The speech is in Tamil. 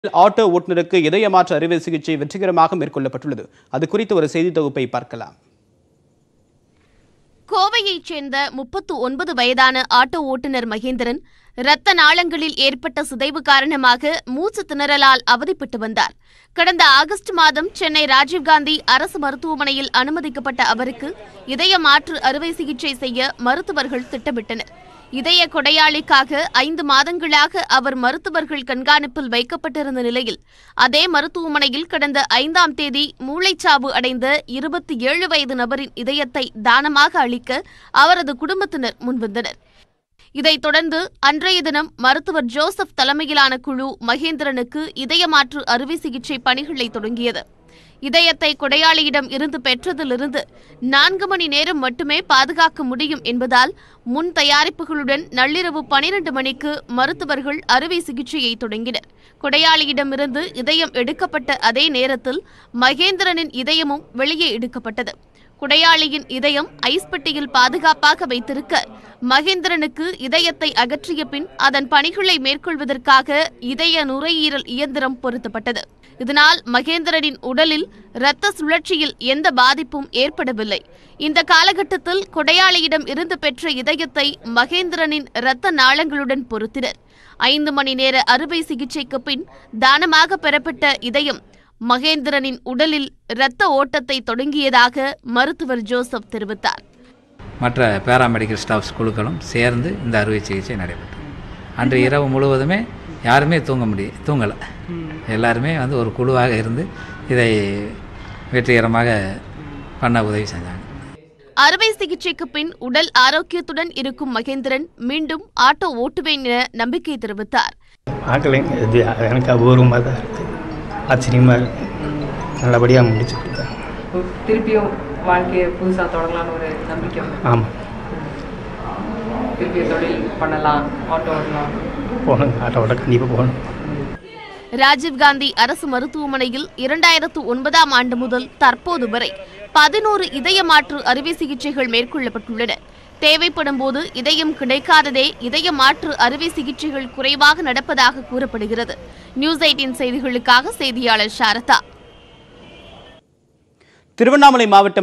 ஆட்டோ ஓட்டுநருக்கு இதய மாற்று அறுவை சிகிச்சை வெற்றிகரமாக மேற்கொள்ளப்பட்டுள்ளது அது குறித்து ஒரு செய்தி தொகுப்பை பார்க்கலாம் கோவையைச் சேர்ந்த முப்பத்து ஒன்பது வயதான ஆட்டோ ஓட்டுநர் மகேந்திரன் இரத்த நாளங்களில் ஏற்பட்ட சிதைவு காரணமாக மூச்சு திணறலால் அவதிப்பட்டு வந்தார் கடந்த ஆகஸ்ட் மாதம் சென்னை ராஜீவ்காந்தி அரசு மருத்துவமனையில் அனுமதிக்கப்பட்ட அவருக்கு இதய மாற்று அறுவை சிகிச்சை செய்ய மருத்துவர்கள் திட்டமிட்டனர் இதய கொடையாளிக்காக ஐந்து மாதங்களாக அவர் மருத்துவர்கள் கண்காணிப்பில் வைக்கப்பட்டிருந்த நிலையில் அதே மருத்துவமனையில் கடந்த ஐந்தாம் தேதி மூளைச்சாவு அடைந்த இருபத்தி ஏழு வயது நபரின் இதயத்தை தானமாக அளிக்க அவரது குடும்பத்தினர் முன்வந்தனர் இதைத் தொடர்ந்து அன்றைய தினம் மருத்துவர் ஜோசப் தலைமையிலான குழு மகேந்திரனுக்கு இதய மாற்று அறுவை சிகிச்சை பணிகளை தொடங்கியது இதயத்தை கொடையாளியிடம் இருந்து பெற்றதிலிருந்து நான்கு மணி நேரம் மட்டுமே பாதுகாக்க முடியும் என்பதால் முன் தயாரிப்புகளுடன் நள்ளிரவு பனிரெண்டு மணிக்கு மருத்துவர்கள் அறுவை சிகிச்சையை தொடங்கினர் கொடையாளியிடமிருந்து இதயம் எடுக்கப்பட்ட அதே நேரத்தில் மகேந்திரனின் இதயமும் வெளியே எடுக்கப்பட்டது குடையாளியின் இதயம் ஐஸ் பெட்டியில் பாதுகாப்பாக வைத்திருக்க மகேந்திரனுக்கு இதயத்தை அகற்றிய பின் அதன் பணிகளை மேற்கொள்வதற்காக இதய நுரையீரல் இயந்திரம் பொருத்தப்பட்டது இதனால் மகேந்திரனின் உடலில் இரத்த சுழற்சியில் எந்த பாதிப்பும் ஏற்படவில்லை இந்த காலகட்டத்தில் கொடையாளியிடம் இருந்து பெற்ற இதயத்தை மகேந்திரனின் இரத்த நாளங்களுடன் பொருத்தினர் ஐந்து மணி நேர அறுவை சிகிச்சைக்கு பின் தானமாக பெறப்பட்ட இதயம் மகேந்திரனின் உடலில் இரத்த ஓட்டத்தை தொடங்கியதாக மருத்துவர் ஜோசப் தெரிவித்தார் மற்ற பேராமெடிக்கல் ஸ்டாஃப்ஸ் குழுக்களும் சேர்ந்து இந்த அறுவை சிகிச்சை நடைபெற்றது அன்று இரவு முழுவதுமே யாருமே தூங்க முடிய தூங்கலை எல்லாருமே வந்து ஒரு குழுவாக இருந்து இதை வெற்றிகரமாக பண்ண உதவி செஞ்சாங்க அறுவை சிகிச்சைக்கு பின் உடல் ஆரோக்கியத்துடன் இருக்கும் மகேந்திரன் மீண்டும் ஆட்டோ ஓட்டுவேன் என நம்பிக்கை தெரிவித்தார் பார்க்கலைங்க இது எனக்கு அபூர்வமாக தான் இருக்குது ஆச்சரியமாக இருக்கு நல்லபடியாக முடிச்சு கொடுத்தாங்க திருப்பியும் வாழ்க்கையை புதுசாக தொடங்கலாம்னு ஒரு நம்பிக்கை உண்டு. ஆமாம் திருப்பியும் தொழில் பண்ணலாம் ஆட்டோ ஓட்டலாம் போகணும் ஆட்டோவோட கண்டிப்பாக போகணும் ராஜீவ்காந்தி அரசு மருத்துவமனையில் இரண்டாயிரத்து ஒன்பதாம் ஆண்டு முதல் தற்போது வரை பதினோரு இதய மாற்று அறுவை சிகிச்சைகள் மேற்கொள்ளப்பட்டுள்ளன தேவைப்படும் போது இதயம் கிடைக்காததே இதய மாற்று அறுவை சிகிச்சைகள் குறைவாக நடப்பதாக கூறப்படுகிறது நியூஸ் எயிட்டின் செய்திகளுக்காக செய்தியாளர் சாரதா திருவண்ணாமலை மாவட்டம்